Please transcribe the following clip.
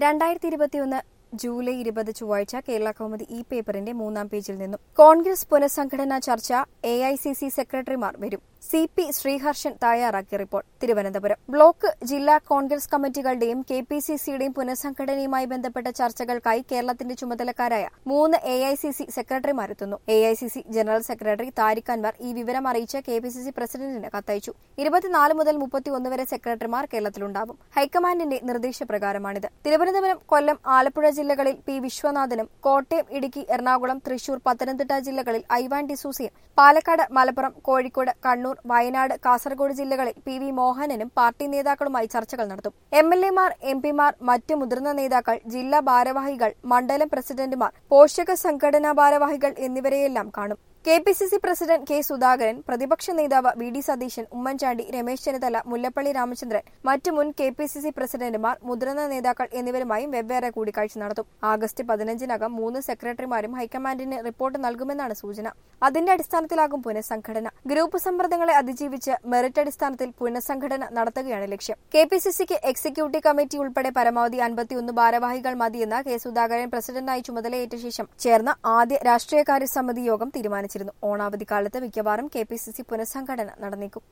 രണ്ടായിരത്തി ഇരുപത്തിയൊന്ന് ജൂലൈ ഇരുപത് ചൊവ്വാഴ്ച കേരള കൗമുദി ഇ പേപ്പറിന്റെ മൂന്നാം പേജിൽ നിന്നും കോൺഗ്രസ് പുനഃസംഘടനാ ചർച്ച എ ഐ സി സി സെക്രട്ടറിമാർ വരും സി പി ശ്രീഹർഷൻ തയ്യാറാക്കിയ റിപ്പോർട്ട് തിരുവനന്തപുരം ബ്ലോക്ക് ജില്ലാ കോൺഗ്രസ് കമ്മിറ്റികളുടെയും കെ പി സി സിയുടെയും പുനഃസംഘടനയുമായി ബന്ധപ്പെട്ട ചർച്ചകൾക്കായി കേരളത്തിന്റെ ചുമതലക്കാരായ മൂന്ന് എ ഐ സി സി സെക്രട്ടറിമാരെത്തുന്നു A I C C general secretary Tariq Anwar ഈ വിവരം അറിയിച്ച് കെ പി സി സി പ്രസിഡന്റിന് കത്തയച്ചു ഇരുപത്തിനാല് മുതൽ മുപ്പത്തിയൊന്ന് വരെ സെക്രട്ടറിമാർ കേരളത്തിലുണ്ടാവും ഹൈക്കമാൻഡിന്റെ നിർദ്ദേശപ്രകാരമാണിത് തിരുവനന്തപുരം കൊല്ലം ആലപ്പുഴ ജില്ലകളിൽ പി വിശ്വനാഥനും കോട്ടയം ഇടുക്കി എറണാകുളം തൃശൂർ പത്തനംതിട്ട ജില്ലകളിൽ ഐവാൻ ഡിസൂസിയും പാലക്കാട് മലപ്പുറം കോഴിക്കോട് കണ്ണൂർ വയനാട് കാസർഗോഡ് ജില്ലകളിൽ പി വി മോഹനനും പാർട്ടി നേതാക്കളുമായി ചർച്ചകൾ നടത്തും എം എൽ എമാർ എം പിമാർ മറ്റ് മുതിർന്ന നേതാക്കൾ ജില്ലാ ഭാരവാഹികൾ മണ്ഡലം പ്രസിഡന്റുമാർ പോഷക സംഘടനാ ഭാരവാഹികൾ എന്നിവരെയെല്ലാം കാണും K P C C president K Sudhakaran പ്രതിപക്ഷ നേതാവ് വി ഡി സതീശൻ ഉമ്മൻചാണ്ടി രമേശ് ചെന്നിത്തല മുല്ലപ്പള്ളി രാമചന്ദ്രൻ മറ്റു മുൻ കെ പി സി സി പ്രസിഡന്റുമാർ മുതിർന്ന നേതാക്കൾ എന്നിവരുമായും വെവ്വേറെ കൂടിക്കാഴ്ച നടത്തും ആഗസ്റ്റ് പതിനഞ്ചിനകം മൂന്ന് സെക്രട്ടറിമാരും ഹൈക്കമാൻഡിന് റിപ്പോർട്ട് നൽകുമെന്നാണ് സൂചന അതിന്റെ അടിസ്ഥാനത്തിലാകും പുനഃസംഘടന ഗ്രൂപ്പ് സമ്മർദ്ദങ്ങളെ അതിജീവിച്ച് മെറിറ്റ് അടിസ്ഥാനത്തിൽ പുനഃസംഘടന നടത്തുകയാണ് ലക്ഷ്യം കെ പി സി സിക്ക് എക്സിക്യൂട്ടീവ് കമ്മിറ്റി ഉൾപ്പെടെ പരമാവധി അൻപത്തിയൊന്ന് ഭാരവാഹികൾ മതിയെന്ന് കെ സുധാകരൻ പ്രസിഡന്റായി ചുമതലയേറ്റ ശേഷം ചേർന്ന ആദ്യ രാഷ്ട്രീയകാര്യ സമിതി യോഗം തീരുമാനിച്ചിരുന്നു ഓണാവധി കാലത്ത് മിക്കവാറും കെ പി സി സി പുനഃസംഘടന നടന്നേക്കും